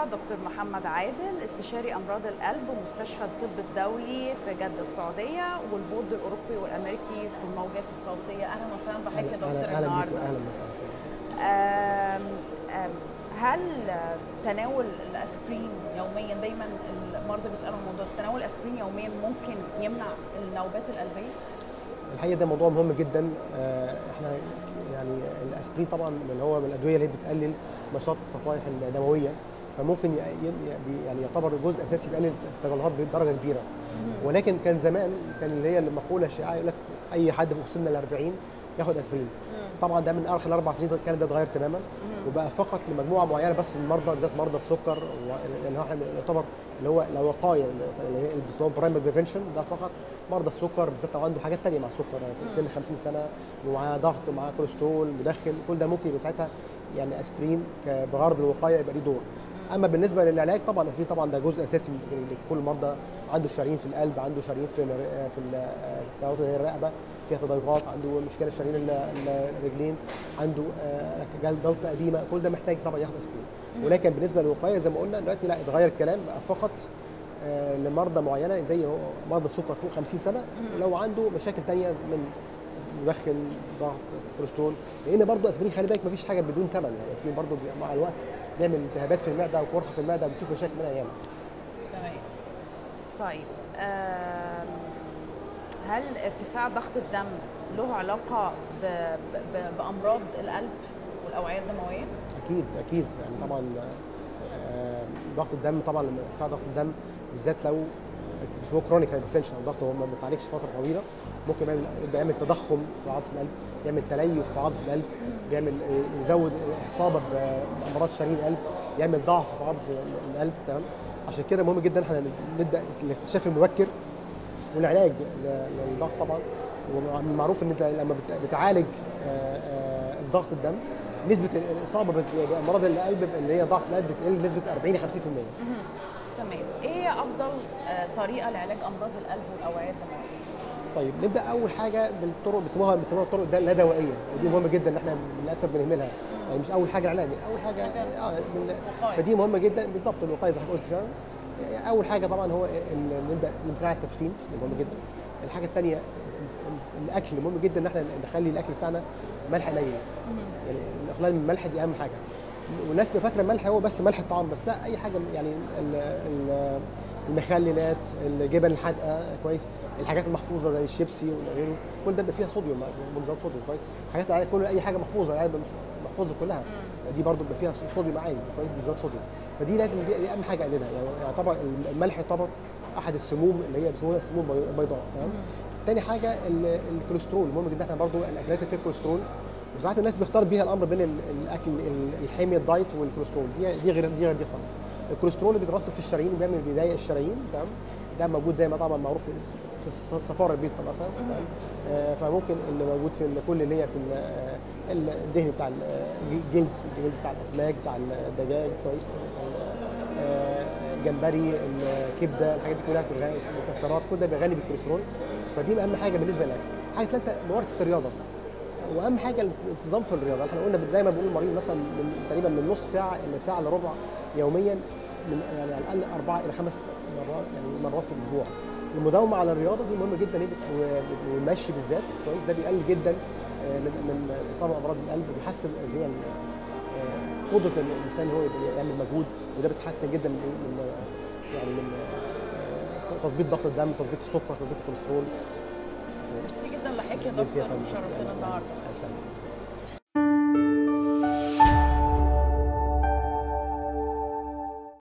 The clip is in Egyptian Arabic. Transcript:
النهارده دكتور محمد عادل استشاري امراض القلب ومستشفى الطب الدولي في جده السعوديه والبورد الاوروبي والامريكي في الموجات الصوتيه اهلا وسهلا بحضرتك يا دكتور اهلا بيكم النهارده اهلا بيكم آم، آم، هل تناول الاسبرين يوميا دايما المرضى بيسالوا عن موضوع تناول الاسبرين يوميا ممكن يمنع النوبات القلبيه؟ الحقيقه ده موضوع مهم جدا آه، احنا يعني الاسبرين طبعا من هو من الادويه اللي هي بتقلل نشاط الصفائح الدمويه فممكن ي- ي- يعني يعتبر جزء اساسي بيقلل التجلطات بدرجه كبيره ولكن كان زمان كان اللي هي المقوله الشائعه يقول لك اي حد فوق سن ال 40 ياخد اسبرين طبعا ده من اخر الاربع سنين الكلام ده اتغير تماما وبقى فقط لمجموعه معينه بس من المرضى بالذات مرضى السكر و- لان هو احنا يعتبر اللي هو لو وقايه اللي هي اللي هو برايمري بريفنشن ده فقط مرضى السكر بالذات لو عنده حاجات ثانيه مع السكر يعني في سن 50 سنه ومعاه ضغط ومعاه كوليسترول مدخن كل ده ممكن يبقى ساعتها يعني اسبرين ك- بغرض الوقايه يبقى ليه دور اما بالنسبه للعلاج طبعا الاسبرين طبعا ده جزء اساسي من لكل المرضى عنده شرايين في القلب عنده شرايين في الر- في ال- التوتر اللي هي الرقبه فيها تضيقات عنده مشكله في شرايين ال- ال- الرجلين عنده آه، جل- جلطه قديمه كل ده محتاج طبعا ياخد اسبرين ولكن بالنسبه للوقايه زي ما قلنا دلوقتي لا اتغير الكلام بقى فقط آه، لمرضى معينه زي هو مرضى السكر فوق 50 سنه لو عنده مشاكل تانية من مدخن ضغط كوليسترول لان برضه اسبرين خلي بالك مفيش حاجه بدون ثمن يعني اسبرين برضه بي- مع الوقت بيعمل التهابات في المعده وقرحه في المعده بنشوف مشاكل منها ياما تمام طيب آم، هل ارتفاع ضغط الدم له علاقه ب... ب... بامراض القلب والاوعيه الدمويه؟ اكيد اكيد يعني طبعا آه، ضغط الدم طبعا لما ارتفاع ضغط الدم بالذات لو بيسموه كرونيك هايبرتنشن او ضغط هو ما بيتعالجش فتره طويله ممكن يعمل بيعمل تضخم في عضله القلب يعمل تليف في عضله القلب بيعمل آه، يزود اصابه بامراض شرايين القلب يعمل ضعف في عضله القلب تمام عشان كده مهم جدا احنا نبدا الاكتشاف المبكر والعلاج ل- للضغط طبعا ومن المعروف ان انت لما بت- بتعالج آه، آه، ضغط الدم نسبه الاصابه بت- بامراض القلب اللي هي ضعف القلب بتقل بنسبه 40 ل 50% تمام ايه هي افضل آه، طريقه لعلاج امراض القلب والاوعيه الدمويه؟ طيب نبدا اول حاجه بالطرق بيسموها بيسموها الطرق الد- اللا دوائيه ودي مهمه جدا ان احنا للاسف بنهملها يعني مش اول حاجه العلاج اول حاجه اه من- وقاية. فدي مهمه جدا بالظبط الوقايه زي ما قلت فعلا اول حاجه طبعا هو ال- نبدا امتناع التدخين ده مهم جدا الحاجه الثانيه الاكل مهم جدا ان احنا نخلي الاكل بتاعنا ملح قليل يعني الاقلال من الملح دي اهم حاجه والناس بتبقى فاكره الملح هو بس ملح الطعام بس لا اي حاجه يعني ال- ال- المخللات الجبن الحادقه كويس الحاجات المحفوظه زي الشيبسي وغيره كل ده بيبقى فيها صوديوم منظمات صوديوم كويس حاجات كل اي حاجه محفوظه يعني محفوظه كلها دي برضو بيبقى فيها صوديوم عالي كويس بالذات صوديوم فدي لازم دي, دي اهم حاجه اقللها يعني يعتبر الملح يعتبر احد السموم اللي هي بيسموها السموم البيضاء تمام تاني حاجه ال- الكوليسترول مهم جدا احنا برضو الاكلات اللي فيها كوليسترول وساعات الناس بيختار بيها الامر بين ال- الاكل ال- الحامي الدايت والكوليسترول دي دي غير دي غير دي خالص الكوليسترول اللي بيترسب في الشرايين وبيعمل بيضايق الشرايين تمام ده موجود زي ما طبعا معروف في في الص- صفار البيض مثلا تمام آه، فممكن اللي موجود في ال- كل اللي هي في ال- آه، الدهن بتاع ال- آه، الجلد الجلد بتاع الاسماك بتاع الدجاج كويس آه، جمبري الكبده الحاجات دي كلها بتبقى غني- مكسرات كل ده بيبقى غني بالكوليسترول فدي اهم حاجه بالنسبه للاكل حاجه ثالثه ممارسه الرياضه واهم حاجه الانتظام في الرياضه احنا قلنا دايما بنقول للمريض مثلا من تقريبا من نص ساعه الى ساعه الا ربع يوميا من يعني على الاقل اربعه الى خمس مرات يعني مرات في الاسبوع المداومه على الرياضه دي مهمه جدا و- والمشي بالذات كويس ده بيقلل جدا آه، من من اصابه امراض القلب وبيحسن اللي هي ال- آه، قدره الانسان هو يبقى يعمل مجهود وده بتحسن جدا من من يعني من آه، تظبيط ضغط الدم تظبيط السكر تظبيط الكوليسترول ميرسي جدا لحضرتك يا ميرسي دكتور فندم. شرفتنا النهارده أهلا وسهلا.